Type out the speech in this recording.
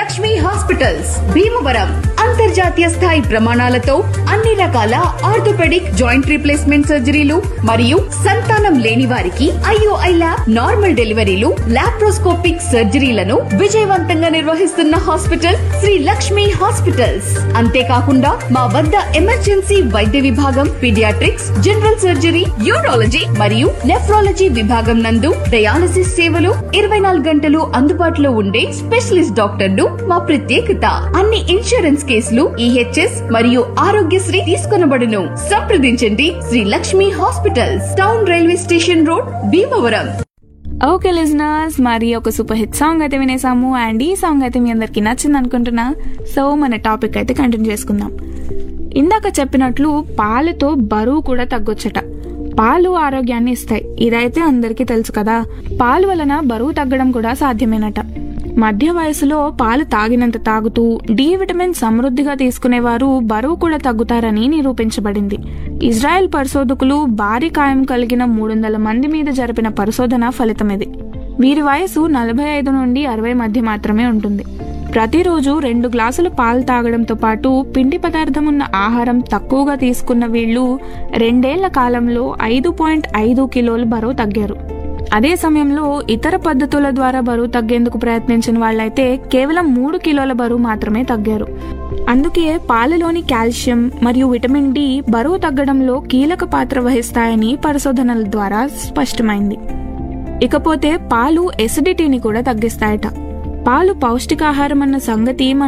Lakshmi hospitals Bhimavaram అంతర్జాతీయ స్థాయి ప్రమాణాలతో అన్ని రకాల ఆర్థోపెడిక్ జాయింట్ రీప్లేస్మెంట్ సర్జరీలు మరియు సంతానం లేని వారికి I O I lab normal deliveries laparoscopic సర్జరీలను విజయవంతంగా నిర్వహిస్తున్న హాస్పిటల్ శ్రీ లక్ష్మి హాస్పిటల్స్ అంతేకాకుండా మా వద్ద ఎమర్జెన్సీ వైద్య విభాగం పీడియాట్రిక్స్ జనరల్ సర్జరీ యూరాలజీ మరియు నెఫ్రాలజీ విభాగం నందు డయాలసిస్ సేవలు ఇరవై నాలుగు గంటలు అందుబాటులో ఉండే స్పెషలిస్ట్ డాక్టర్లు మా ప్రత్యేకత అన్ని ఇన్సూరెన్స్ కేసులు ఈహెచ్ఎస్ మరియు ఆరోగ్యశ్రీ తీసుకొనబడును సంప్రదించండి Sri Lakshmi hospitals town railway station road Bhimavaram okay listeners మరి ఒక సూపర్ హిట్ సాంగ్ అయితే వినేసాము అండ్ ఈ సాంగ్ అయితే మీ అందరికి నచ్చింది అనుకుంటున్నా సో మన టాపిక్ అయితే కంటిన్యూ చేసుకుందాం ఇందాక చెప్పినట్లు పాలతో బరువు కూడా తగ్గొచ్చట పాలు ఆరోగ్యాన్ని ఇస్తాయి ఇదైతే అందరికీ తెలుసు కదా పాలు వలన బరువు తగ్గడం కూడా సాధ్యమేనట మధ్య వయసులో పాలు తాగినంత తాగుతూ డి విటమిన్ సమృద్ధిగా తీసుకునేవారు బరువు కూడా తగ్గుతారని నిరూపించబడింది ఇజ్రాయెల్ పరిశోధకులు భారీ కాయం కలిగిన మూడు వందల మంది మీద జరిపిన పరిశోధన ఫలితం ఇది వీరి వయసు నలభై ఐదు నుండి అరవై మధ్య మాత్రమే ఉంటుంది ప్రతిరోజు రెండు గ్లాసులు పాలు తాగడంతో పాటు పిండి పదార్థం ఉన్న ఆహారం తక్కువగా తీసుకున్న వీళ్ళు రెండేళ్ల కాలంలో ఐదు పాయింట్ ఐదు కిలోలు బరువు తగ్గారు అదే సమయంలో ఇతర పద్ధతుల ద్వారా బరువు తగ్గేందుకు ప్రయత్నించిన వాళ్ళైతే కేవలం మూడు కిలోల బరువు మాత్రమే తగ్గారు అందుకే పాలలోని కాల్షియం మరియు విటమిన్ డి బరువు తగ్గడంలో కీలక పాత్ర వహిస్తాయని పరిశోధనల ద్వారా స్పష్టమైంది ఇకపోతే పాలు ఎసిడిటీని కూడా తగ్గిస్తాయట పాలు పౌష్టికాహారం అన్న సంగతి మన